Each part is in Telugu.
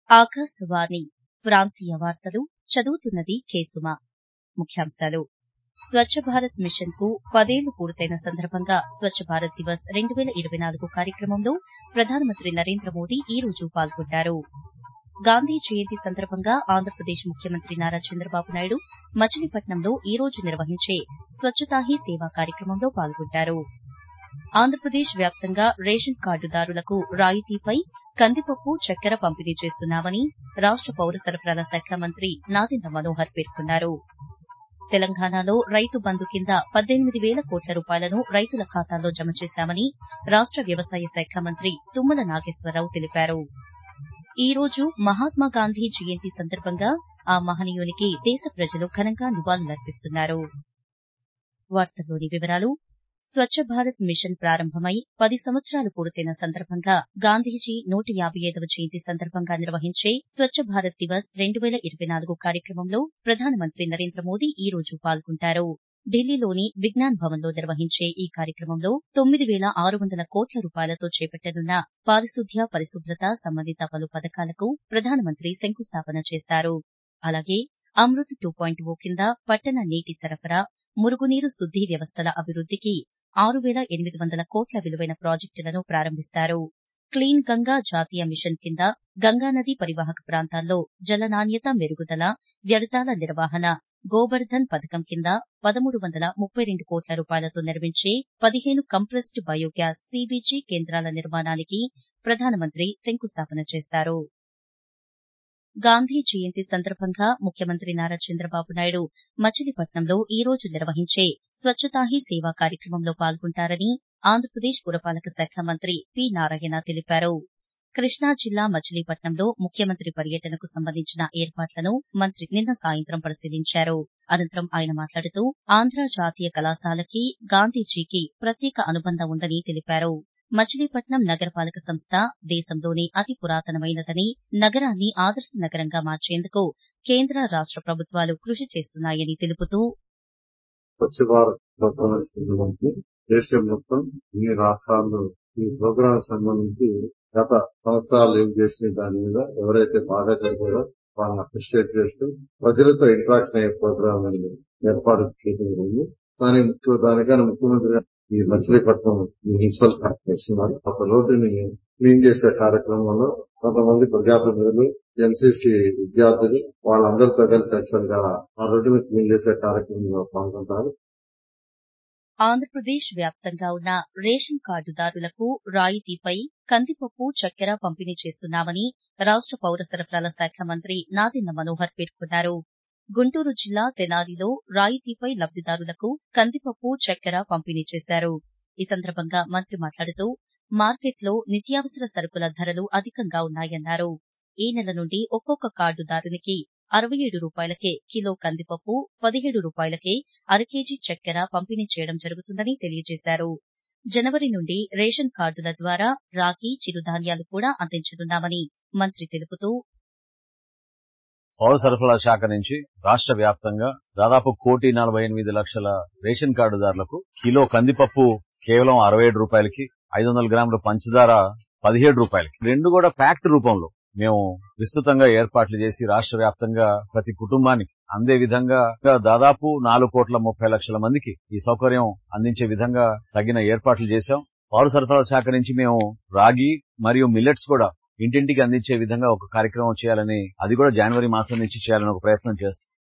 ఆకాశవాణి ప్రాంతీయ వార్తలు చదువుతున్నది కేసుమ ముఖ్యాంశాలు స్వచ్చ భారత్ మిషన్ కు పదేళ్లు పూర్తయిన సందర్భంగా స్వచ్చ భారత్ దివస్ రెండు పేల ఇరవై నాలుగు కార్యక్రమంలో ప్రధానమంత్రి నరేంద్ర మోదీ ఈ రోజు పాల్గొంటారు గాంధీ జయంతి సందర్భంగా ఆంధ్రప్రదేశ్ ముఖ్యమంత్రి నారా చంద్రబాబు నాయుడు మచిలీపట్నంలో ఈ రోజు నిర్వహించే స్వచ్చతా హీ సేవా కార్యక్రమంలో పాల్గొంటారు ఆంధ్రప్రదేశ్ వ్యాప్తంగా రేషన్ కార్డుదారులకు రాయితీపై కందిపప్పు చక్కెర పంపిణీ చేస్తున్నామని రాష్ట పౌర సరఫరాల శాఖ మంత్రి నాదెండ్ల మనోహర్ పేర్కొన్నారు తెలంగాణలో రైతు బంధు కింద పద్దెనిమిది పేల కోట్ల రూపాయలను రైతుల ఖాతాల్లో జమ చేశామని రాష్ట వ్యవసాయ శాఖ మంత్రి తుమ్మల నాగేశ్వరరావు తెలిపారు ఈ రోజు మహాత్మాగాంధీ జయంతి సందర్భంగా ఆ మహనీయునికి దేశ ప్రజలు ఘనంగా నివాళులర్పిస్తున్నారు స్వచ్చ భారత్ మిషన్ ప్రారంభమై పది సంవత్సరాలు పూర్తయిన సందర్భంగా గాంధీజీ నూట యాబై ఐదవ జయంతి సందర్భంగా నిర్వహించే స్వచ్చ భారత్ దివస్ రెండు పేల ఇరవై నాలుగు కార్యక్రమంలో ప్రధానమంత్రి నరేంద్ర మోదీ ఈ రోజు పాల్గొంటారు ఢిల్లీలోని విజ్ఞాన్ భవన్ లో నిర్వహించే ఈ కార్యక్రమంలో తొమ్మిది పేల ఆరు వందల కోట్ల రూపాయలతో చేపట్టనున్న పారిశుద్ధ్య పరిశుభ్రత సంబంధిత పలు పథకాలకు ప్రధానమంత్రి శంకుస్థాపన చేస్తారు అలాగే అమృత్ టూ పాయింట్ ఓ కింద పట్టణ నీటి సరఫరా మురుగునీరు శుద్ది వ్యవస్థల అభివృద్దికి ఆరు పేల ఎనిమిది వందల కోట్ల విలువైన ప్రాజెక్టులను ప్రారంభిస్తారు క్లీన్ గంగా జాతీయ మిషన్ కింద గంగానది పరివాహక ప్రాంతాల్లో జల నాణ్యత మెరుగుదల వ్యర్థాల నిర్వహణ గోబర్ధన్ పథకం కింద పదమూడు వందల ముప్పై రెండు కోట్ల రూపాయలతో నిర్మించే పదిహేను కంప్రెస్డ్ బయోగ్యాస్ సీబీజీ కేంద్రాల నిర్మాణానికి ప్రధానమంత్రి శంకుస్థాపన చేస్తారు గాంధీ జయంతి సందర్భంగా ముఖ్యమంత్రి నారా చంద్రబాబు నాయుడు మచిలీపట్నంలో ఈ రోజు నిర్వహించే స్వచ్చతా హీ సేవా కార్యక్రమంలో పాల్గొంటారని ఆంధ్రప్రదేశ్ పురపాలక శాఖ మంత్రి పి నారాయణ తెలిపారు కృష్ణా జిల్లా మచిలీపట్నంలో ముఖ్యమంత్రి పర్యటనకు సంబంధించిన ఏర్పాట్లను మంత్రి నిన్న సాయంత్రం పరిశీలించారు అనంతరం ఆయన మాట్లాడుతూ ఆంధ్ర జాతీయ కళాశాలకి గాంధీజీకి ప్రత్యేక అనుబంధం ఉందని తెలిపారు మచిలీపట్నం నగరపాలక సంస్థ దేశంలోనే అతి పురాతనమైనదని నగరాన్ని ఆదర్శ నగరంగా మార్చేందుకు కేంద్ర రాష్ట ప్రభుత్వాలు కృషి చేస్తున్నాయని తెలుపుతూ స్వచ్ఛ భారత్ ప్రోగ్రాం సంబంధించి దేశం మొత్తం అన్ని రాష్ట్రాల్లో ఈ ప్రోగ్రాం సంబంధించి గత సంవత్సరాలు ఏం చేసిన దాని మీద ఎవరైతే బాగా చదివారో వాళ్ళని అప్రిషియేట్ చేస్తూ ప్రజలతో ఇంటరాక్షన్ అయ్యే ప్రోగ్రాం ఏర్పాటు చేయడం జరిగింది కానీ దానికన్నా ముఖ్యమంత్రి ఈ మచిలీపట్నం మున్సిపల్ కార్పొరేషన్ వారు ఒక రోడ్డుని క్లీన్ చేసే కార్యక్రమంలో కొంతమంది ప్రజాప్రతినిధులు ఎన్సీసీ విద్యార్థులు వాళ్ళందరితో కలిసి యాక్చువల్ గా ఆ రోడ్డుని క్లీన్ చేసే కార్యక్రమంలో పాల్గొంటారు ఆంధ్రప్రదేశ్ వ్యాప్తంగా ఉన్న రేషన్ కార్డుదారులకు రాయితీపై కందిపప్పు చక్కెర పంపిణీ చేస్తున్నామని రాష్ట పౌర సరఫరాల శాఖ మంత్రి నాదెండ్ల మనోహర్ పేర్కొన్నారు గుంటూరు జిల్లా తెనాలిలో రాయితీపై లబ్దిదారులకు కందిపప్పు చక్కెర పంపిణీ చేశారు ఈ సందర్భంగా మంత్రి మాట్లాడుతూ మార్కెట్లో నిత్యావసర సరుకుల ధరలు అధికంగా ఉన్నాయన్నారు ఈ నెల నుండి ఒక్కొక్క కార్డుదారునికి అరవై ఏడు రూపాయలకే కిలో కందిపప్పు పదిహేడు రూపాయలకే అర కేజీ చక్కెర పంపిణీ చేయడం జరుగుతుందని తెలియజేశారు జనవరి నుండి రేషన్ కార్డుల ద్వారా రాగి చిరుధాన్యాలు కూడా అందించనున్నామని మంత్రి తెలుపుతూ పౌర సరఫరాల శాఖ నుంచి రాష్ట్ర వ్యాప్తంగా దాదాపు కోటి నలభై ఎనిమిది లక్షల రేషన్ కార్డుదారులకు కిలో కందిపప్పు కేవలం అరవై ఏడు రూపాయలకి ఐదు వందల గ్రాముల పంచదార పదిహేడు రూపాయలకి రెండు కూడా ప్యాక్ట్ రూపంలో మేము విస్తృతంగా ఏర్పాట్లు చేసి రాష్ట్ర వ్యాప్తంగా ప్రతి కుటుంబానికి అందే విధంగా దాదాపు నాలుగు కోట్ల ముప్పై లక్షల మందికి ఈ సౌకర్యం అందించే విధంగా తగిన ఏర్పాట్లు చేశాం పౌర సరఫరాల శాఖ నుంచి మేము రాగి మరియు మిల్లెట్స్ కూడా ఇంటింటికి అందించే విధంగా ఒక కార్యక్రమం చేయాలని అది కూడా జనవరి మాసం నుంచి చేయాలని ఒక ప్రయత్నం చేస్తాం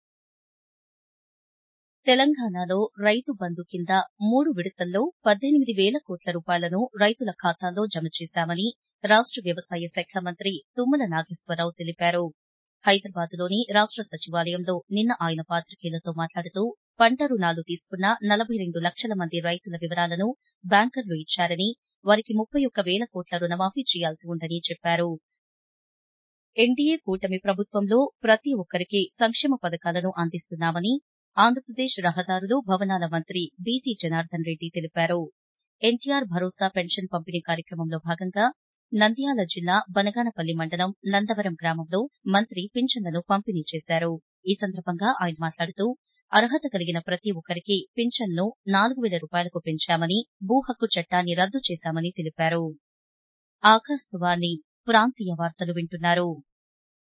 తెలంగాణలో రైతు బంధు కింద మూడు విడతల్లో పద్దెనిమిది వేల కోట్ల రూపాయలను రైతుల ఖాతాల్లో జమ చేశామని రాష్ట వ్యవసాయ శాఖ మంత్రి తుమ్మల నాగేశ్వరరావు తెలిపారు హైదరాబాద్ లోని రాష్ట సచివాలయంలో నిన్న ఆయన పాతికేయులతో మాట్లాడుతూ పంట రుణాలు తీసుకున్న నలభై రెండు లక్షల మంది రైతుల వివరాలను బ్యాంకర్లు ఇచ్చారని వారికి ముప్పై ఒక్క వేల కోట్ల రుణమాఫీ చేయాల్సి ఉందని చెప్పారు ఎన్డీఏ కూటమి ప్రభుత్వంలో ప్రతి ఒక్కరికి సంక్షేమ పథకాలను అందిస్తున్నామని ఆంధ్రప్రదేశ్ రహదారులు భవనాల మంత్రి బీసీ జనార్దన్ రెడ్డి తెలిపారు ఎన్టీఆర్ భరోసా పెన్షన్ పంపిణీ కార్యక్రమంలో భాగంగా నంద్యాల జిల్లా బనగానపల్లి మండలం నందవరం గ్రామంలో మంత్రి పింఛన్లను పంపిణీ చేశారు ఈ సందర్భంగా ఆయన మాట్లాడుతూ అర్హత కలిగిన ప్రతి ఒక్కరికి పింఛన్ను నాలుగు వేల రూపాయలకు పెంచామని భూ హక్కు చట్టాన్ని రద్దు చేశామని తెలిపారు ఆకాశవాణి ప్రాంతీయ వార్తలు వింటున్నారు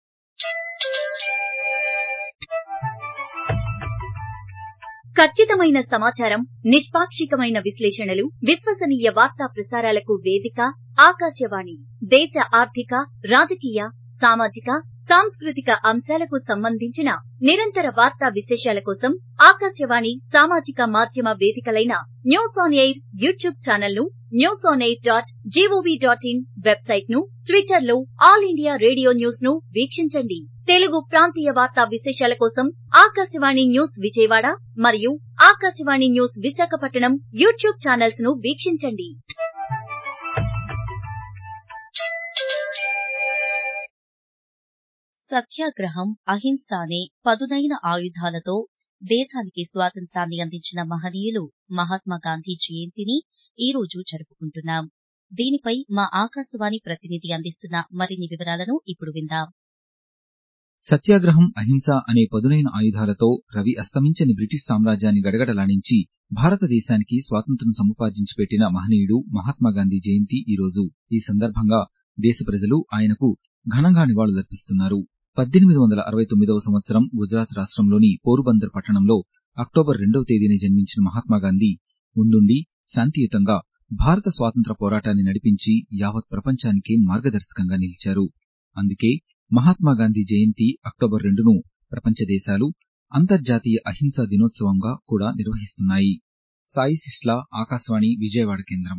ఖచ్చితమైన సమాచారం నిష్పాక్షికమైన విశ్లేషణలు విశ్వసనీయ వార్తా ప్రసారాలకు వేదిక ఆకాశవాణి దేశ ఆర్థిక రాజకీయ సామాజిక సాంస్కృతిక అంశాలకు సంబంధించిన నిరంతర వార్తా విశేషాల కోసం ఆకాశవాణి సామాజిక మాధ్యమ వేదికలైన news on air YouTube channel ను news on air dot gov dot in website ను ట్విట్టర్ లో ఆల్ ఇండియా రేడియో న్యూస్ ను వీక్షించండి తెలుగు ప్రాంతీయ వార్తా విశేషాల కోసం ఆకాశవాణి న్యూస్ విజయవాడ మరియు ఆకాశవాణి న్యూస్ విశాఖపట్నం యూట్యూబ్ ఛానల్స్ ను వీక్షించండి సత్యాగ్రహం అహింస అనే పదునైన ఆయుధాలతో దేశానికి స్వాతంత్రాన్ని అందించిన మహనీయులు మహాత్మా గాంధీ జయంతిని ఈ రోజు జరుపుకుంటున్నాం దీనిపై మా ఆకాశవాణి ప్రతినిధి అందిస్తున్న మరిన్ని వివరాలను ఇప్పుడు విందాం సత్యాగ్రహం అహింస అనే పదునైన ఆయుధాలతో రవి అస్తమించని బ్రిటిష్ సామ్రాజ్యాన్ని గడగడలాడించి భారతదేశానికి స్వాతంత్ర్యం సముపార్జించి పెట్టిన మహనీయుడు మహాత్మాగాంధీ జయంతి ఈ రోజు ఈ సందర్భంగా దేశ ప్రజలు ఆయనకు ఘనంగా నివాళులర్పిస్తున్నారు పద్దెనిమిది వందల అరవై తొమ్మిదవ సంవత్సరం గుజరాత్ రాష్ట్రంలోని పోరుబందర్ పట్టణంలో అక్టోబర్ రెండవ తేదీన జన్మించిన మహాత్మాగాంధీ ముందుండి శాంతియుతంగా భారత స్వాతంత్ర పోరాటాన్ని నడిపించి యావత్ ప్రపంచానికే మార్గదర్శకంగా నిలిచారు అందుకే మహాత్మాగాంధీ జయంతి అక్టోబర్ రెండును ప్రపంచ దేశాలు అంతర్జాతీయ అహింసా దినోత్సవంగా కూడా నిర్వహిస్తున్నాయి సాయి సిస్లా ఆకాశవాణి విజయవాడ కేంద్రం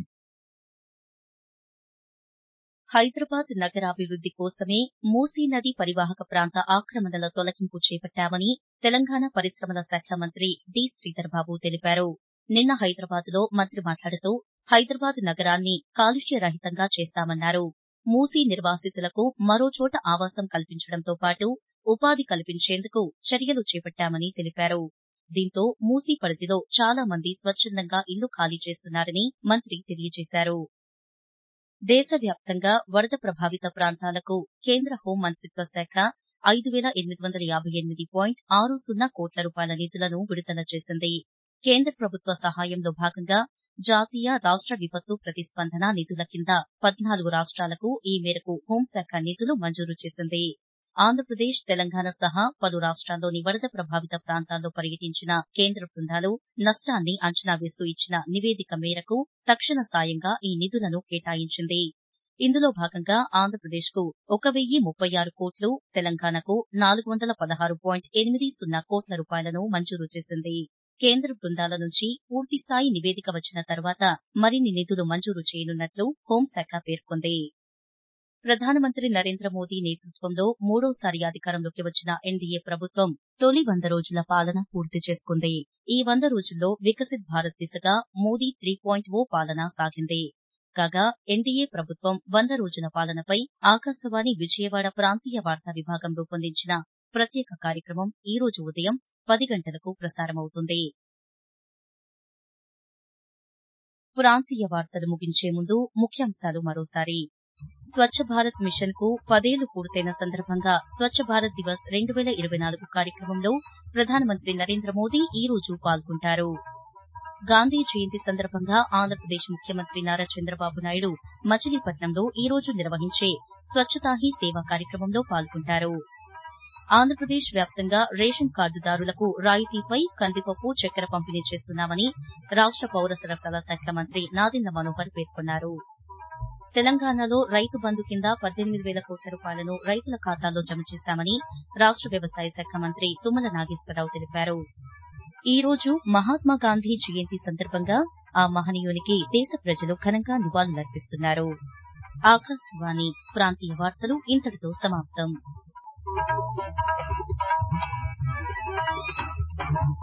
హైదరాబాద్ నగరాభివృద్ది కోసమే మూసీ నది పరివాహక ప్రాంత ఆక్రమణల తొలగింపు చేపట్టామని తెలంగాణ పరిశ్రమల శాఖ మంత్రి డి శ్రీధర్ బాబు తెలిపారు నిన్న హైదరాబాద్ లో మంత్రి మాట్లాడుతూ హైదరాబాద్ నగరాన్ని కాలుష్య రహితంగా చేస్తామన్నారు మూసీ నిర్వాసితులకు మరో చోట ఆవాసం కల్పించడంతో పాటు ఉపాధి కల్పించేందుకు చర్యలు చేపట్టామని తెలిపారు దీంతో మూసీ పరిధిలో చాలా మంది స్వచ్చందంగా ఇల్లు ఖాళీ చేస్తున్నారని మంత్రి తెలియజేశారు దేశవ్యాప్తంగా వరద ప్రభావిత ప్రాంతాలకు కేంద్ర హోం మంత్రిత్వ శాఖ ఐదు వేల ఎనిమిది వందల యాభై ఎనిమిది పాయింట్ ఆరు సున్నా కోట్ల రూపాయల నిధులను విడుదల చేసింది కేంద్ర ప్రభుత్వ సహాయంలో భాగంగా జాతీయ రాష్ట విపత్తు ప్రతిస్పందన నిధుల కింద పద్నాలుగు రాష్ట్రాలకు ఈ మేరకు హోంశాఖ నిధులు మంజూరు చేసింది ఆంధ్రప్రదేశ్ తెలంగాణ సహా పలు రాష్ట్రాల్లోని వరద ప్రభావిత ప్రాంతాల్లో పర్యటించిన కేంద్ర బృందాలు నష్టాన్ని అంచనా వేస్తూ ఇచ్చిన నివేదిక మేరకు తక్షణ సాయంగా ఈ నిధులను కేటాయించింది ఇందులో భాగంగా ఆంధ్రప్రదేశ్ కు ఒక వెయ్యి ముప్పై ఆరు కోట్లు తెలంగాణకు నాలుగు వందల పదహారు పాయింట్ ఎనిమిది సున్నా కోట్ల రూపాయలను మంజూరు చేసింది కేంద్ర బృందాల నుంచి పూర్తిస్థాయి నివేదిక వచ్చిన తర్వాత మరిన్ని నిధులు మంజూరు చేయనున్నట్లు హోంశాఖ పేర్కొంది ప్రధానమంత్రి నరేంద్ర మోదీ నేతృత్వంలో మూడోసారి అధికారంలోకి వచ్చిన ఎన్డీఏ ప్రభుత్వం తొలి వంద రోజుల పాలన పూర్తి చేసుకుంది ఈ వంద రోజుల్లో వికసిత్ భారత్ దిశగా మోదీ త్రీ పాయింట్ ఓ పాలన సాగింది కాగా ఎన్డీఏ ప్రభుత్వం వంద రోజుల పాలనపై ఆకాశవాణి విజయవాడ ప్రాంతీయ వార్తా విభాగం రూపొందించిన ప్రత్యేక కార్యక్రమం ఈ రోజు ఉదయం పది గంటలకు ప్రసారమవుతుంది ప్రాంతీయ వార్తలు ముగించే ముందు ముఖ్యాంశాలు మరోసారి స్వచ్ఛ భారత్ మిషన్ కు పదేళ్లు పూర్తయిన సందర్భంగా స్వచ్ఛ భారత్ దివస్ రెండు వేల ఇరవై నాలుగు కార్యక్రమంలో ప్రధానమంత్రి నరేంద్ర మోదీ ఈ రోజు పాల్గొంటారు గాంధీ జయంతి సందర్భంగా ఆంధ్రప్రదేశ్ ముఖ్యమంత్రి నారా చంద్రబాబు నాయుడు మచిలీపట్నంలో ఈ రోజు నిర్వహించే స్వచ్ఛతా హీ సేవ కార్యక్రమంలో పాల్గొంటారు ఆంధ్రప్రదేశ్ వ్యాప్తంగా రేషన్ కార్డుదారులకు రాయితీపై కందిపప్పు చక్కెర పంపిణీ చేస్తున్నామని రాష్ట పౌర సరఫరాల శాఖ మంత్రి నాదెండ్ల మనోహర్ పేర్కొన్నారు తెలంగాణలో రైతు బంధు కింద పద్దెనిమిది వేల కోట్ల రూపాయలను రైతుల ఖాతాల్లో జమ చేశామని రాష్ట వ్యవసాయ శాఖ మంత్రి తుమ్మల నాగేశ్వరరావు తెలిపారు ఈ రోజు మహాత్మా గాంధీ జయంతి సందర్భంగా ఆ మహనీయునికి దేశ ప్రజలు ఘనంగా నివాళులర్పిస్తున్నారు ఆకాశవాణి ప్రాంతీయ వార్తలు ఇంతటితో సమాప్తం